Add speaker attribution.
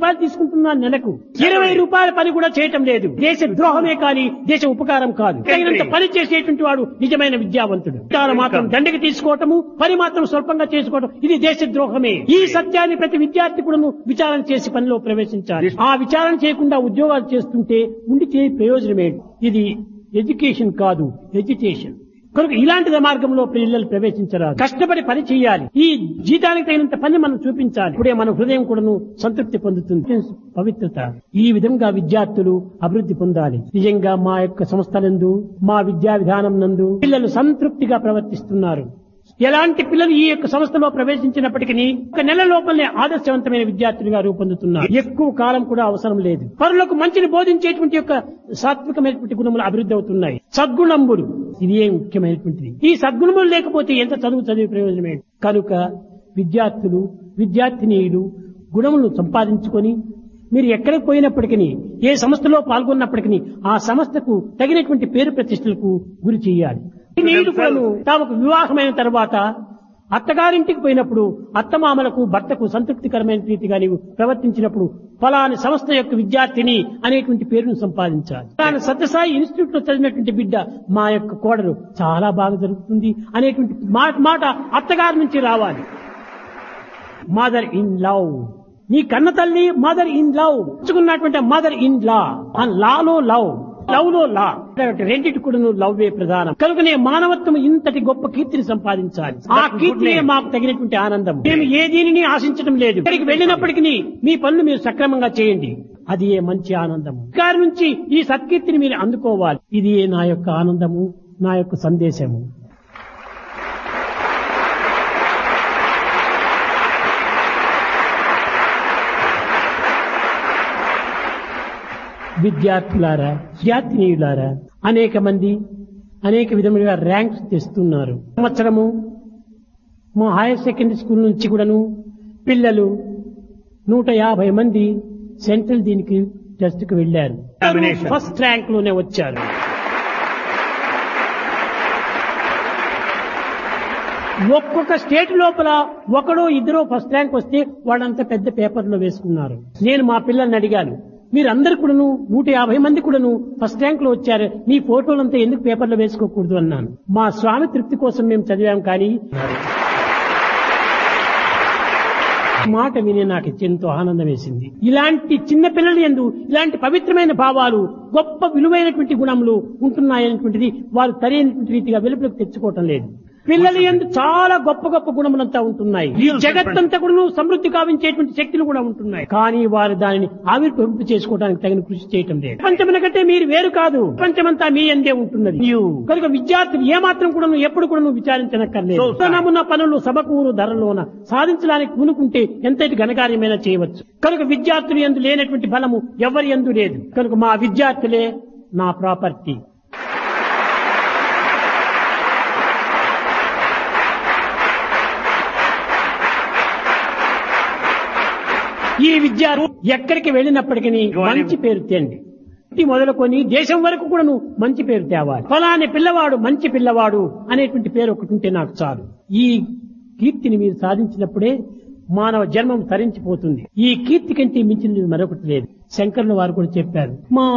Speaker 1: రూపాయలు తీసుకుంటున్నాను నెలకు ఇరవై రూపాయల పని కూడా చేయటం లేదు దేశ ద్రోహమే కానీ దేశ ఉపకారం కాదు తగినంత పని చేసేటువంటి వాడు నిజమైన విద్యావంతుడు విద్యాలు మాత్రం దండకి తీసుకోవటము పని మాత్రం స్వల్పంగా చేసుకోవటం ఇది దేశ ద్రోహమే ఈ సత్యాన్ని ప్రతి విద్యార్థి కూడా విచారణ చేసి పనిలో ప్రవేశించాలి ఆ విచారణ చేయకుండా ఉద్యోగాలు చేస్తుంటే ఉండి చేయ ప్రయోజనం ఏంటి ఇది ఎడ్యుకేషన్ కాదు ఎడ్యుకేషన్ కనుక ఇలాంటి మార్గంలో పిల్లలు ప్రవేశించరాదు కష్టపడి పని చేయాలి ఈ జీతానికి తగినంత పని మనం చూపించాలి ఇప్పుడే మన హృదయం కూడాను సంతృప్తి పొందుతుంది పవిత్రత ఈ విధంగా విద్యార్థులు అభివృద్ధి పొందాలి నిజంగా మా యొక్క సంస్థలందు మా విద్యా విధానం నందు పిల్లలు సంతృప్తిగా ప్రవర్తిస్తున్నారు ఎలాంటి పిల్లలు ఈ యొక్క సంస్థలో ప్రవేశించినప్పటికీ ఒక నెల లోపలనే ఆదర్శవంతమైన విద్యార్థులుగా రూపొందుతున్నారు ఎక్కువ కాలం కూడా అవసరం లేదు పరులకు మంచిని బోధించేటువంటి యొక్క సాత్వికమైనటువంటి గుణములు అభివృద్ధి అవుతున్నాయి సద్గుణంబుడు ఇది ఏ ముఖ్యమైనటువంటిది ఈ సద్గుణములు లేకపోతే ఎంత చదువు చదివి ప్రయోజనమే కనుక విద్యార్థులు విద్యార్థినీయులు గుణములను సంపాదించుకొని మీరు ఎక్కడికి పోయినప్పటికీ ఏ సంస్థలో పాల్గొన్నప్పటికీ ఆ సంస్థకు తగినటువంటి పేరు ప్రతిష్టలకు గురి చేయాలి నీళ్లు కూడాను తామకు వివాహమైన తర్వాత అత్తగారింటికి పోయినప్పుడు అత్తమామలకు భర్తకు సంతృప్తికరమైన రీతిగా నీవు ప్రవర్తించినప్పుడు ఫలాని సంస్థ యొక్క విద్యార్థిని అనేటువంటి పేరును సంపాదించాలి ఫలాని సత్యసాయి ఇన్స్టిట్యూట్ లో చదివినటువంటి బిడ్డ మా యొక్క కోడలు చాలా బాగా జరుగుతుంది అనేటువంటి మాట మాట అత్తగారి నుంచి రావాలి మదర్ ఇన్ లవ్ నీ కన్న తల్లి మదర్ ఇన్ లవ్ ఉంచుకున్నటువంటి మదర్ ఇన్ లా ఆ లాలో లవ్ లవ్ లో లా రెండింటి కూడా లవ్వే ప్రధానం కనుకనే మానవత్వం ఇంతటి గొప్ప కీర్తిని సంపాదించాలి ఆ కీర్తినే మాకు తగినటువంటి ఆనందం మేము ఏ దీనిని ఆశించడం లేదు ఇక్కడికి వెళ్ళినప్పటికీ మీ పనులు మీరు సక్రమంగా చేయండి అది ఏ మంచి ఆనందము గారి నుంచి ఈ సత్కీర్తిని మీరు అందుకోవాలి ఇది ఏ నా యొక్క ఆనందము నా యొక్క సందేశము విద్యార్థులారా విద్యార్థినీయులారా అనేక మంది అనేక విధములుగా ర్యాంక్స్ తెస్తున్నారు సంవత్సరము మా హైయర్ సెకండరీ స్కూల్ నుంచి కూడాను పిల్లలు నూట యాభై మంది సెంట్రల్ దీనికి టెస్ట్ కు వెళ్లారు
Speaker 2: Examination.
Speaker 1: ఫస్ట్ ర్యాంక్ లోనే వచ్చారు ఒక్కొక్క స్టేట్ లోపల ఒకడో ఇద్దరో ఫస్ట్ ర్యాంక్ వస్తే వాళ్ళంతా పెద్ద పేపర్లో వేసుకున్నారు నేను మా పిల్లల్ని అడిగాను మీరందరు కూడాను నూట యాభై మంది కూడాను ఫస్ట్ ర్యాంక్ లో వచ్చారు మీ ఫోటోలంతా ఎందుకు పేపర్లో వేసుకోకూడదు అన్నాను మా స్వామి తృప్తి కోసం మేము చదివాం కానీ మాట విని నాకు ఎంతో ఆనందం వేసింది ఇలాంటి చిన్న పిల్లలు ఎందు ఇలాంటి పవిత్రమైన భావాలు గొప్ప విలువైనటువంటి గుణములు ఉంటున్నాయనేటువంటిది వారు సరైనటువంటి రీతిగా వెలుపులకు తెచ్చుకోవటం లేదు పిల్లలు ఎందు చాలా గొప్ప గొప్ప గుణములంతా ఉంటున్నాయి ఈ జగత్తంతా కూడా సమృద్ధి కావించేటువంటి శక్తులు కూడా ఉంటున్నాయి కానీ వారు దానిని ఆవిర్భవింపు చేసుకోవడానికి తగిన కృషి చేయటం లేదు ప్రపంచం కంటే మీరు వేరు కాదు ప్రపంచమంతా మీ అందే ఉంటున్నది కనుక విద్యార్థులు ఏమాత్రం కూడా ఎప్పుడు కూడా విచారించనక్కర్లేదు
Speaker 2: So sad.
Speaker 1: నమ్మున్న పనులు సభకూరు ధరలోన సాధించడానికి పూనుకుంటే ఎంతటి ఘనకార్యమైనా చేయవచ్చు కనుక విద్యార్థులు ఎందు లేనటువంటి బలము ఎవరి ఎందు లేదు కనుక మా విద్యార్థులే నా ప్రాపర్టీ ఈ విద్యార్థి ఎక్కడికి వెళ్ళినప్పటికీ మంచి పేరు తేండి ఇంటి మొదలుకొని దేశం వరకు కూడా నువ్వు మంచి పేరు తేవాలి ఫలాని పిల్లవాడు మంచి పిల్లవాడు అనేటువంటి పేరు ఒకటి ఉంటే నాకు చాలు ఈ కీర్తిని మీరు సాధించినప్పుడే మానవ జన్మం తరించిపోతుంది ఈ కీర్తి కంటే మించినది మరొకటి లేదు శంకరుల వారు కూడా చెప్పారు మా